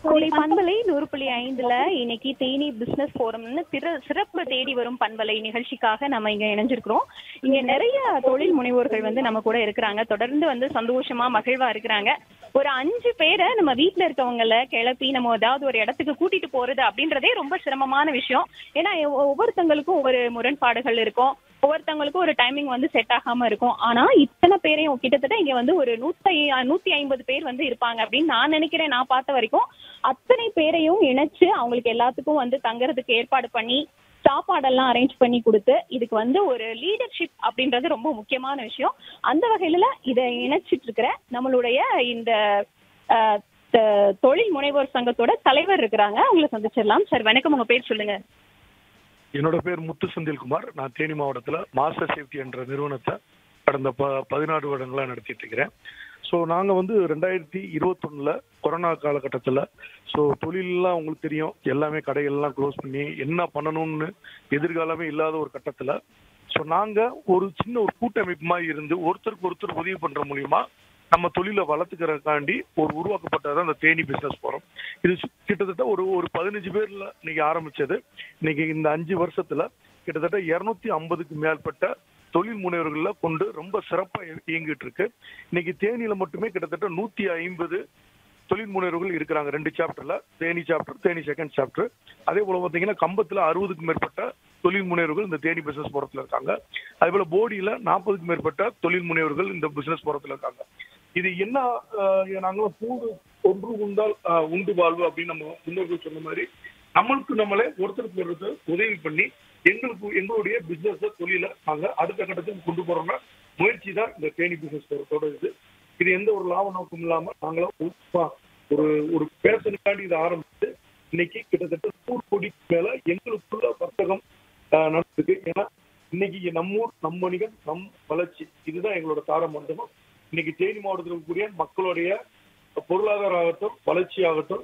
கோழி பண்பலை நூறு புள்ளி ஐந்துல இன்னைக்கு தேனி பிசினஸ் போரம்னு திரு சிறப்பு தேடி வரும் பண்பலை நிகழ்ச்சிக்காக நம்ம இங்க இணைஞ்சிருக்கிறோம் இங்க நிறைய தொழில் முனைவோர்கள் வந்து நம்ம கூட இருக்கிறாங்க தொடர்ந்து வந்து சந்தோஷமா மகிழ்வா இருக்கிறாங்க ஒரு அஞ்சு பேரை நம்ம வீட்ல இருக்கவங்கள கிளப்பி நம்ம ஏதாவது ஒரு இடத்துக்கு கூட்டிட்டு போறது அப்படின்றதே ரொம்ப சிரமமான விஷயம் ஏன்னா ஒ- ஒவ்வொருத்தங்களுக்கும் ஒவ்வொரு முரண்பாடுகள் இருக்கும் ஒவ்வொருத்தவங்களுக்கும் ஒரு டைமிங் வந்து செட் ஆகாம இருக்கும் ஆனா இத்தனை பேரையும் கிட்டத்தட்ட இங்க வந்து ஒரு நூத்தி நூத்தி ஐம்பது பேர் வந்து இருப்பாங்க அப்படின்னு நான் நினைக்கிறேன் நான் பார்த்த வரைக்கும் அத்தனை பேரையும் இணைச்சு அவங்களுக்கு எல்லாத்துக்கும் வந்து தங்குறதுக்கு ஏற்பாடு பண்ணி சாப்பாடெல்லாம் அரேஞ்ச் பண்ணி கொடுத்து இதுக்கு வந்து ஒரு லீடர்ஷிப் அப்படின்றது ரொம்ப முக்கியமான விஷயம் அந்த வகையில இதை இணைச்சிட்டு இருக்கிற நம்மளுடைய இந்த அஹ், த- தொழில் முனைவோர் சங்கத்தோட தலைவர் இருக்கிறாங்க அவங்கள சந்திச்சிடலாம் சார் வணக்கம் உங்க பேர் சொல்லுங்க என்னோட பேர் முத்து செந்தில்குமார் நான் தேனி மாவட்டத்தில் மாஸ்டர் சேஃப்டி என்ற நிறுவனத்தை கடந்த ப பதினாறு வருடங்களா நடத்திட்டு இருக்கிறேன் ஸோ நாங்கள் வந்து ரெண்டாயிரத்தி இருபத்தொன்னில் கொரோனா காலகட்டத்தில் ஸோ தொழிலெலாம் உங்களுக்கு தெரியும் எல்லாமே கடைகள்லாம் க்ளோஸ் பண்ணி என்ன பண்ணணும்னு எதிர்காலமே இல்லாத ஒரு கட்டத்தில் ஸோ நாங்கள் ஒரு சின்ன ஒரு கூட்டமைப்பு மாதிரி இருந்து ஒருத்தருக்கு ஒருத்தர் உதவி பண்ணுற மூலியமா நம்ம தொழிலை வளர்த்துக்கிறதுக்காண்டி ஒரு உருவாக்கப்பட்டது அந்த தேனி பிசினஸ் போறோம் இது சு- கிட்டத்தட்ட ஒரு ஒரு பதினஞ்சு பேர்ல இன்னைக்கு ஆரம்பிச்சது இன்னைக்கு இந்த அஞ்சு வருஷத்துல கிட்டத்தட்ட இருநூத்தி ஐம்பதுக்கு மேற்பட்ட தொழில் முனைவர்கள கொண்டு ரொம்ப சிறப்பா இய- இயங்கிட்டு இருக்கு இன்னைக்கு தேனியில மட்டுமே கிட்டத்தட்ட நூத்தி ஐம்பது தொழில் முனைவர்கள் இருக்கிறாங்க ரெண்டு சாப்டர்ல Theni chapter Theni second chapter அதே போல பாத்தீங்கன்னா கம்பத்துல அறுபதுக்கும் மேற்பட்ட தொழில் முனைவர்கள் இந்த தேனி பிசினஸ் போறதுல இருக்காங்க அதே போல போடியில நாற்பதுக்கும் மேற்பட்ட தொழில் முனைவர்கள் இந்த பிசினஸ் போறதுல இருக்காங்க இது என்ன ஆஹ், நாங்க கூடு ஒன்று உண்டால் ஆஹ், உண்டு வாழ்வு அப்படின்னு நம்ம முன்னோர்கள் சொன்ன மாதிரி நம்மளுக்கு நம்மளே ஒருத்தருக்கு ஒருத்தர் உதவி பண்ணி எங்களுக்கு எங்களுடைய பிசினஸ் தொழில நாங்க அடுத்த கட்டத்துக்கு கொண்டு போறோம்னா முயற்சி தான் இந்த தேனி பிசினஸ் போறதோட இது இது எந்த ஒரு லாப நோக்கம் இல்லாம நாங்களும் உப்பா ஒரு ஒரு பேசனுக்காண்டி இதை ஆரம்பிச்சு இன்னைக்கு கிட்டத்தட்ட நூறு கோடிக்கு மேல எங்களுக்குள்ள வர்த்தகம் ஆஹ், நடந்திருக்கு ஏன்னா இன்னைக்கு நம்ம ஊர் நம் வணிகம் நம் வளர்ச்சி இதுதான் எங்களோட தார மண்டபம் இன்னைக்கு தேனி மாவட்டத்தில் இருக்கக்கூடிய மக்களுடைய பொருளாதார ஆகட்டும் வளர்ச்சி ஆகட்டும்